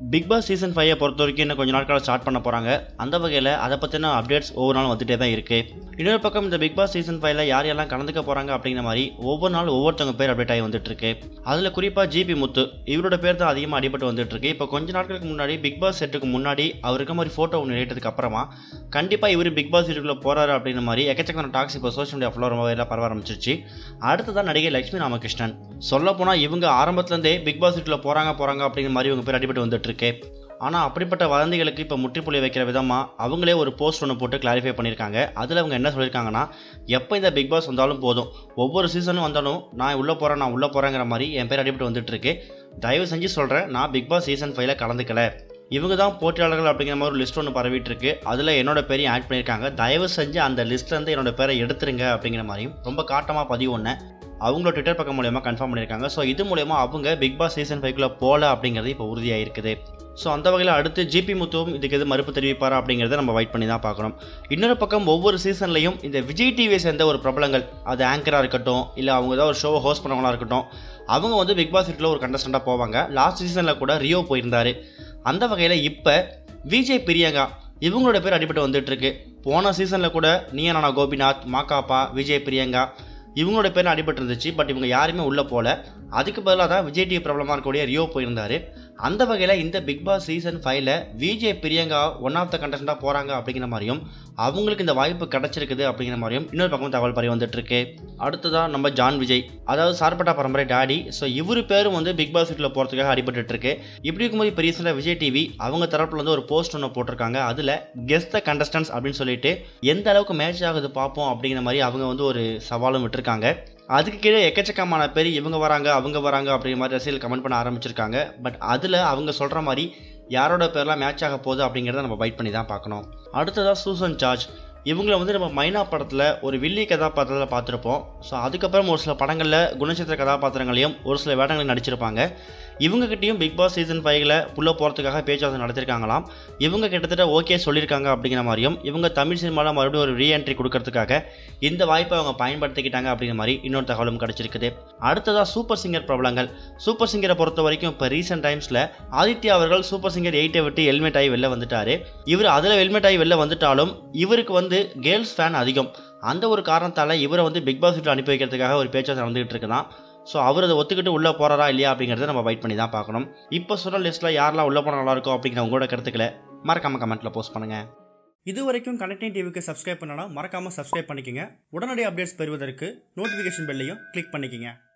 big Boss season ஃபைவை பொறுத்த வரைக்கும் இன்னும் கொஞ்ச நாட்கள் ஸ்டார்ட் பண்ண போகிறாங்க அந்த வகையில் அதை பற்றின அப்டேட்ஸ் ஒவ்வொரு நாளும் வந்துட்டே தான் இருக்குது இன்னொரு பக்கம் இந்த பிக் பாஸ் சீசன் ஃபைவ்ல யார் யாரெல்லாம் கலந்துக்க போகிறாங்க அப்படிங்கிற மாதிரி ஒவ்வொரு நாள் ஒவ்வொருத்தவங்க பேர் அப்டேட் ஆகி வந்துட்டு இருக்கு அதில் குறிப்பாக ஜிபி முத்து இவரோட பேர் தான் அதிகமாக அடிபட்டு வந்துட்டு இருக்கு இப்போ கொஞ்ச நாட்களுக்கு முன்னாடி பிக் பாஸ் செட்டுக்கு முன்னாடி அவர் இருக்க மாதிரி ஃபோட்டோ ஒன்று எடுத்ததுக்கு அப்புறமா கண்டிப்பாக இவர் பிக் பாஸ் வீட்டுக்குள்ளே போகிறாரு அப்படிங்கிற மாதிரி எக்கச்சக்கமான டாக்ஸ் இப்போ சோஷியல் மீடியா ஃபுல்லாக ரொம்ப எல்லாம் பரவ ஆரம்பிச்சிருச்சு அடுத்ததான் நடிகை லட்சுமி ராமகிருஷ்ணன் சொல்லப்போனால் இவங்க ஆரம்பத்துலேருந்தே பிக் பாஸ் வீட்டில் போகிறாங்க போகிறாங்க அப்படிங்கிற மாதிரி இவங்க பேர் அடிபட்டு வந்துட்டு இருக்கு ஆனால் அப்படிப்பட்ட வதந்திகளுக்கு இப்போ முற்றுப்புள்ளி வைக்கிற விதமாக அவங்களே ஒரு போஸ்ட் ஒன்று போட்டு கிளாரிஃபை பண்ணியிருக்காங்க அதில் அவங்க என்ன சொல்லியிருக்காங்கன்னா எப்போ இந்த பிக் பாஸ் வந்தாலும் போதும் ஒவ்வொரு சீசனும் வந்தாலும் நான் உள்ளே போகிறேன் நான் உள்ளே போகிறேங்கிற மாதிரி என் பேர் அடிபட்டு வந்துட்டு இருக்கு தயவு செஞ்சு சொல்கிறேன் நான் பிக் பாஸ் சீசன் ஃபைவ்ல கலந்துக்கல இவங்க தான் போட்டியாளர்கள் அப்படிங்கிற மாதிரி ஒரு லிஸ்ட் ஒன்று பரவிட்டு இருக்கு அதில் என்னோட பேரையும் ஆட் பண்ணியிருக்காங்க தயவு செஞ்சு அந்த லிஸ்ட்லேருந்து என்னோட பேரை எடுத்துருங்க அப்படிங்கிற மாதிரியும் ரொம்ப காட்டமாக பதிவு ஒன்று அவங்களோட ட்விட்டர் பக்கம் மூலயமா கன்ஃபார்ம் பண்ணியிருக்காங்க ஸோ இது மூலயமா அவங்க பிக் பாஸ் சீசன் ஃபைவ்க்குள்ளே போகல அப்படிங்கிறது இப்போ உறுதியாக இருக்குது ஸோ அந்த வகையில் அடுத்து ஜிபி முத்துவும் இதுக்கு எது மறுப்பு தெரிவிப்பாரா அப்படிங்கிறத நம்ம வெயிட் பண்ணி தான் பார்க்கணும் இன்னொரு பக்கம் ஒவ்வொரு சீசன்லையும் இந்த விஜய் டிவியை சேர்ந்த ஒரு பிரபலங்கள் அது ஆங்கராக இருக்கட்டும் இல்லை அவங்க ஏதாவது ஒரு ஷோவை ஹோஸ்ட் பண்ணவங்களா இருக்கட்டும் அவங்க வந்து பிக் பாஸ் வீட்டில் ஒரு கண்டஸ்டண்ட்டாக போவாங்க லாஸ்ட் சீசனில் கூட ரியோ போயிருந்தாரு அந்த வகையில் இப்போ விஜய் பிரியங்கா இவங்களோட பேர் அடிபட்டு வந்துட்டு இருக்கு போன சீசனில் கூட நீயா நானா கோபிநாத் மாக்காப்பா விஜய் பிரியங்கா இவங்களோட பேர் அடிபட்டு இருந்துச்சு பட் இவங்க யாருமே உள்ளே போகல அதுக்கு பதிலாக தான் விஜய் டிவி பிரபலமாக இருக்கக்கூடிய ரியோ போயிருந்தாரு அந்த வகையில் இந்த பிக் பாஸ் சீசன் ஃபைவ்ல Vijay Priyanka one of the கண்டஸ்டண்டாக போகிறாங்க அப்படிங்கிற மாதிரியும் அவங்களுக்கு இந்த வாய்ப்பு கிடைச்சிருக்குது அப்படிங்கிற மாதிரியும் இன்னொரு பக்கம் தகவல் பரவி வந்துட்டு இருக்கு அடுத்ததாக நம்ம ஜான் விஜய் அதாவது சார்பட்டா பரம்பரை டாடி ஸோ இவர் பேரும் வந்து பிக் பாஸ் வீட்டில் போகிறதுக்காக அடிபட்டு இருக்கு இப்படி இருக்கும்போது பெரிய சில விஜய் டிவி அவங்க தரப்புல வந்து ஒரு போஸ்ட் ஒன்று போட்டிருக்காங்க அதில் கெஸ்ட் த கண்டஸ்டன்ஸ் அப்படின்னு சொல்லிட்டு எந்த அளவுக்கு மேட்ச் ஆகுது பார்ப்போம் அப்படிங்கிற மாதிரி அவங்க வந்து ஒரு சவாலும் விட்டுருக்காங்க அதுக்கு கீழே எக்கச்சக்கமான பேர் இவங்க வராங்க அவங்க வராங்க அப்படிங்கிற மாதிரி ரசிகர்கள் கமெண்ட் பண்ண ஆரம்பிச்சிருக்காங்க பட் அதில் அவங்க சொல்கிற மாதிரி யாரோட பேர்லாம் மேட்ச் ஆக போகுது அப்படிங்கிறத நம்ம பைட் பண்ணி தான் பார்க்கணும் அடுத்ததாக சூசன் சார்ஜ் இவங்கள வந்து நம்ம மைனா படத்தில் ஒரு வில்லி கதாபாத்திரத்தில் பார்த்துருப்போம் ஸோ அதுக்கப்புறம் ஒரு சில படங்களில் குணச்சித்திர கதாபாத்திரங்களையும் ஒரு சில வேடங்களையும் நடிச்சிருப்பாங்க இவங்ககிட்டயும் பிக் பாஸ் சீசன் ஃபைவ்ல புள்ள போகிறதுக்காக பேச்சுவார்த்தை நடத்திருக்காங்களாம் இவங்க கிட்டத்தட்ட ஓகே சொல்லியிருக்காங்க அப்படிங்கிற மாதிரியும் இவங்க தமிழ் சினிமாவில் மறுபடியும் ஒரு ரீஎன்ட்ரி கொடுக்கறதுக்காக இந்த வாய்ப்பை அவங்க பயன்படுத்திக்கிட்டாங்க அப்படிங்கிற மாதிரி இன்னொரு தகவலும் கிடச்சிருக்குது அடுத்ததாக சூப்பர் சிங்கர் பிரபலங்கள் சூப்பர் சிங்கரை பொறுத்த வரைக்கும் இப்போ ரீசெண்ட் டைம்ஸில் ஆதித்யா அவர்கள் சூப்பர் சிங்கர் எயிட்டை விட்டு ஹெல்மெட் ஆகி வெளில வந்துட்டாரு இவர் அதில் ஹெல்மெட் ஆகி வெளில வந்துட்டாலும் இவருக்கு வந்து கேர்ள்ஸ் ஃபேன் அதிகம் அந்த ஒரு காரணத்தால் இவரை வந்து பிக் பாஸ் வீட்டில் அனுப்பி வைக்கிறதுக்காக ஒரு பேச்சுவார்த்தை நடந்துகிட்டு இருக்குதான் ஸோ அவர் அதை ஒத்துக்கிட்டு உள்ளே போகிறாரா இல்லையா அப்படிங்கிறத நம்ம வெயிட் பண்ணி தான் பார்க்கணும் இப்போ சொன்ன லிஸ்ட்டில் யாரெல்லாம் உள்ளே போனால் நல்லாயிருக்கும் அப்படிங்கிற உங்களோட கருத்துக்களை மறக்காம கமெண்ட்டில் போஸ்ட் பண்ணுங்கள் இது வரைக்கும் கனெக்டிங் டிவிக்கு சப்ஸ்கிரைப் பண்ணனா மறக்காமல் சப்ஸ்கிரைப் பண்ணிக்கங்க உடனடி அப்டேட்ஸ் பெறுவதற்கு நோட்டிஃபிகேஷன் பெல்லையும் கிளிக் பண்ணிக்கங்க